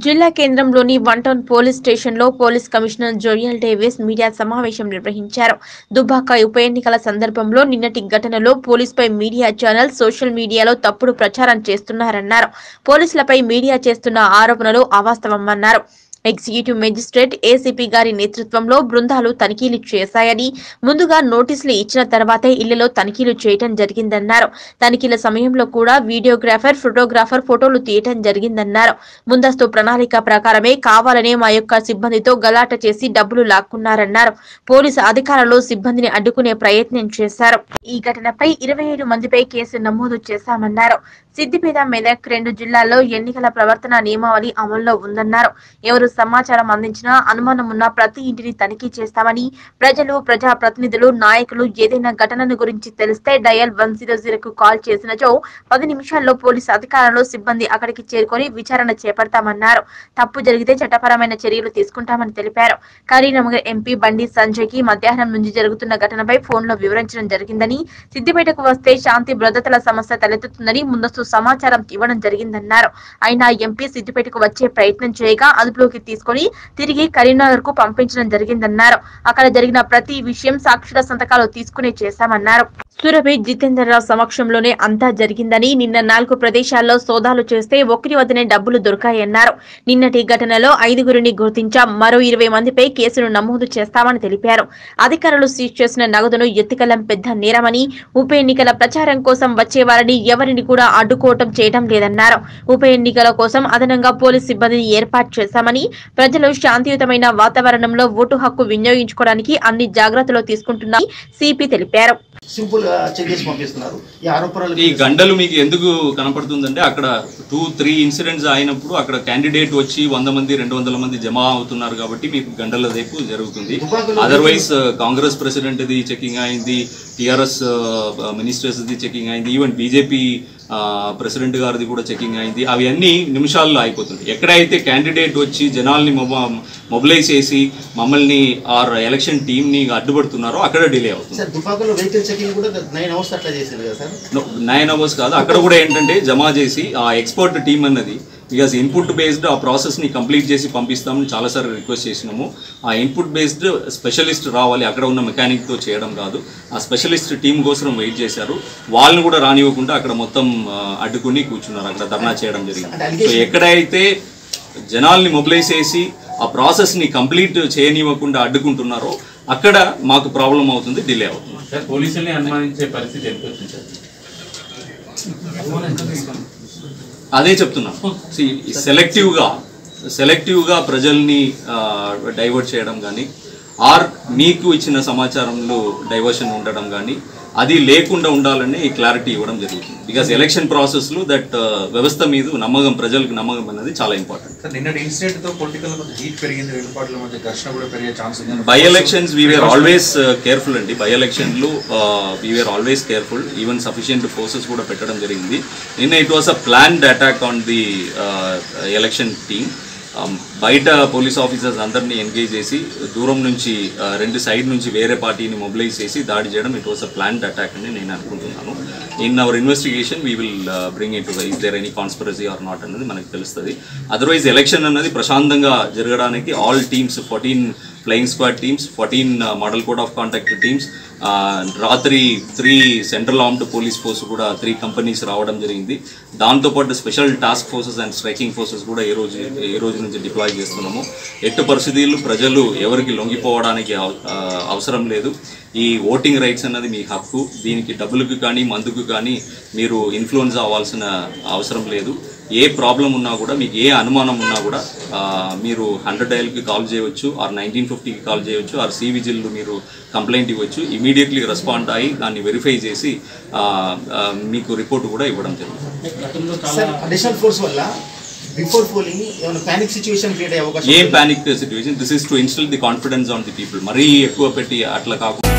జిల్లా కేంద్రంలోని one town police స్టేషన్లో police commissioner Joel Davis media సమావేశం నిర్వహించారు దుబ్బాక ఉప ఎన్నికల సందర్భంలో నిన్నటి ఘటనలో పోలీసుపై మీడియా ఛానల్ సోషల్ మీడియాలో తప్పుడు ప్రచారం చేస్తున్నారన్నారు పోలీసులపై మీడియా చేస్తున్న ఆరోపణలు అవాస్తవమన్నారు ఎగ్జిక్యూటివ్ మెజిస్ట్రేట్ ఏసీపీ గారి నేతృత్వంలో బృందాలు తనిఖీలు చేశాయని ముందుగా నోటీసులు ఇచ్చిన తర్వాతే ఇళ్లలో తనిఖీలు చేయటం జరిగిందన్నారు తనిఖీల సమయంలో కూడా వీడియోగ్రాఫర్ ఫోటోగ్రాఫర్ ఫోటోలు తీయటం జరిగిందన్నారు ముందస్తు ప్రణాళిక ప్రకారమే కావాలనే మా యొక్క సిబ్బందితో గలాట చేసి డబ్బులు లాక్కున్నారన్నారు పోలీసు అధికారులు సిబ్బందిని అడ్డుకునే ప్రయత్నం చేశారు ఈ ఘటనపై ఇరవై ఏడు మందిపై కేసు నమోదు చేశామన్నారు సిద్దిపేట మెదక్ రెండు జిల్లాల్లో ఎన్నికల ప్రవర్తన నియమావళి అమల్లో ఉందన్నారు ఎవరు సమాచారం అందించినా అనుమానం ఉన్న ప్రతి ఇంటిని తనిఖీ చేస్తామని ప్రజలు ప్రజా ప్రతినిధులు నాయకులు ఏదైనా ఘటనను గురించి తెలిస్తే డయల్ వన్ జీరో జీరోకు కాల్ చేసినచో పది నిమిషాల్లో పోలీసు అధికారులు సిబ్బంది అక్కడికి చేరుకొని విచారణ చేపడతామన్నారు తప్పు జరిగితే చట్టపరమైన చర్యలు తీసుకుంటామని తెలిపారు కరీంనగర్ ఎంపీ బండి సంజయ్ కి మధ్యాహ్నం నుంచి జరుగుతున్న ఘటనపై ఫోన్ లో వివరించడం జరిగిందని సిద్దిపేటకు వస్తే శాంతి భద్రతల సమస్య తలెత్తుతుందని ముందస్తు సమాచారం ఇవ్వడం జరిగిందన్నారు అయినా ఎంపీ సిద్దిపేటకు వచ్చే ప్రయత్నం చేయగా అదుపులోకి తీసుకొని తిరిగి కరీంనగర్ కు పంపించడం జరిగిందన్నారు అక్కడ జరిగిన ప్రతి విషయం సాక్షుల సంతకాలు తీసుకుని చేశామన్నారు సురభి జితేందర్ రావు సమక్షంలోనే అంతా జరిగిందని నిన్న నాలుగు ప్రదేశాల్లో సోదాలు చేస్తే ఒకరి వద్దనే డబ్బులు దొరికాయన్నారు నిన్నటి ఘటనలో ఐదుగురిని గుర్తించాం మరో ఇరవై మందిపై కేసును నమోదు చేస్తామని తెలిపారు అధికారులు సీజ్ చేసిన నగదును ఎత్తికలం పెద్ద నేరమని ఉప ఎన్నికల ప్రచారం కోసం వచ్చేవారిని ఎవరిని కూడా అడ్డుకోవటం చేయడం లేదన్నారు ఉప ఎన్నికల కోసం అదనంగా పోలీస్ సిబ్బందిని ఏర్పాటు చేశామని ప్రజలు శాంతియుతమైన వాతావరణంలో ఓటు హక్కు వినియోగించుకోవడానికి అన్ని జాగ్రత్తలు తీసుకుంటున్నారని సిపి తెలిపారు సింపుల్ గా చెక్ చేసి పంపిస్తున్నారు ఈ ఆరోపణలు ఈ గంటలు మీకు ఎందుకు కనపడుతుందంటే అక్కడ టూ త్రీ ఇన్సిడెంట్స్ అయినప్పుడు అక్కడ క్యాండిడేట్ వచ్చి వంద మంది రెండు వందల మంది జమా అవుతున్నారు కాబట్టి మీకు గంటల రేపు జరుగుతుంది అదర్వైజ్ కాంగ్రెస్ ప్రెసిడెంట్ ది చెకింగ్ అయింది టిఆర్ఎస్ మినిస్టర్స్ ది చెకింగ్ అయింది ఈవెన్ బీజేపీ ప్రెసిడెంట్ గారిది కూడా చెకింగ్ అయింది అవి అన్ని నిమిషాల్లో అయిపోతుంది ఎక్కడైతే క్యాండిడేట్ వచ్చి జనాల్ని మొబిలైజ్ చేసి మమ్మల్ని ఆర్ ఎలక్షన్ టీంని అడ్డుపడుతున్నారో అక్కడ డిలే అవుతుంది సార్ దుబాకలో వెహికల్ చెకింగ్ కూడా నైన్ అవర్స్ అట్లా చేశారు కదా సార్ నైన్ అవర్స్ కాదు అక్కడ కూడా ఏంటంటే జమా చేసి ఆ ఎక్స్పర్ట్ టీం అన్నది బికాస్ ఇన్పుట్ బేస్డ్ ఆ ప్రాసెస్ని కంప్లీట్ చేసి పంపిస్తామని చాలాసార్లు రిక్వెస్ట్ చేసినాము ఆ ఇన్పుట్ బేస్డ్ స్పెషలిస్ట్ రావాలి అక్కడ ఉన్న మెకానిక్తో చేయడం కాదు ఆ స్పెషలిస్ట్ టీం కోసం వెయిట్ చేశారు వాళ్ళని కూడా రానివ్వకుండా అక్కడ మొత్తం ఆ, అడ్డుకుని కూర్చున్నారు అక్కడ ధర్నా చేయడం జరిగింది సో ఎక్కడైతే జనాల్ని మొబిలైజ్ చేసి ఆ ప్రాసెస్ని కంప్లీట్ చేయనివ్వకుండా అడ్డుకుంటున్నారో అక్కడ మాకు ప్రాబ్లం అవుతుంది డిలే అవుతుంది సార్ పోలీసుల్ని అనుమానించే పరిస్థితి ఎంత వచ్చింది సార్ అదే చెప్తున్నాను సెలెక్టివ్గా సెలెక్టివ్గా ప్రజల్ని డైవర్ట్ చేయడం కానీ ఆర్ మీకు ఇచ్చిన సమాచారంలో డైవర్షన్ ఉండడం కానీ అది లేకుండా ఉండాలని ఈ క్లారిటీ ఇవ్వడం జరుగుతుంది బికాస్ ఎలక్షన్ ప్రాసెస్లో దట్ వ్యవస్థ మీద నమ్మకం ప్రజలకు నమ్మకం అనేది చాలా ఇంపార్టెంట్ సార్ నిన్నటి ఇన్సిడెంట్ తో పొలిటికల్ కొంచెం హీట్ పెరిగింది రెండు పార్టీల మధ్య ఘర్షణ కూడా పెరిగే ఛాన్స్ ఉంది by elections we're always careful అండి బై ఎలక్షన్లు we're always careful even sufficient forces కూడా పెట్టడం జరిగింది నిన్న it was a planned attack on the election team బయట పోలీస్ ఆఫీసర్స్ అందరినీ ఎంగేజ్ చేసి దూరం నుంచి uh, రెండు సైడ్ నుంచి వేరే పార్టీని మొబిలైజ్ చేసి దాడి చేయడం it was a planned attack అని నేను అనుకుంటున్నాను in our investigation we will bring it is there any conspiracy or not అన్నది మనకు తెలుస్తుంది అదర్వైజ్ ఎలక్షన్ అన్నది ప్రశాంతంగా జరగడానికి all teams fourteen flying squad teams fourteen model code of contact teams రాత్రి three central armed police force కూడా three companies రావడం జరిగింది దాంతోపాటు special task forces and striking forces కూడా ఈ రోజు ఈ రోజు నుంచి డిప్లాయ్ చేస్తున్నాము ఎట్టు పరిస్థితులు ప్రజలు ఎవరికి లొంగిపోవడానికి అవ- ఆ, అవసరం లేదు ఈ ఓటింగ్ రైట్స్ అన్నది మీ హక్కు దీనికి డబ్బులకు కానీ మందుకు కానీ మీరు ఇన్ఫ్లుయెన్స్ అవ్వాల్సిన అవసరం లేదు ఏ ప్రాబ్లం ఉన్నా కూడా మీకు ఏ అనుమానం ఉన్నా కూడా ఆ, మీరు హండ్రెడ్ డైల్కి కాల్ చేయవచ్చు ఆర్ నైన్టీన్ ఫిఫ్టీకి కాల్ చేయవచ్చు ఆర్ సి విజిల్ మీరు కంప్లైంట్ ఇవ్వచ్చు ఇమీడియట్లీ రెస్పాండ్ అయ్యి దాన్ని వెరిఫై చేసి ఆ, ఆ, మీకు రిపోర్ట్ కూడా ఇవ్వడం జరుగుతుంది సార్ అడిషనల్ ఫోర్స్ వల్ల బిఫోర్ పోలింగ్ ఏమైనా పానిక్ సిచ్యువేషన్ క్రియేట్ అయ్యే అవకాశం ఏ ఉందా? Panic situation this is to instil the confidence on the people మరీ ఎక్కువ పెట్టి అట్లా కాకుండా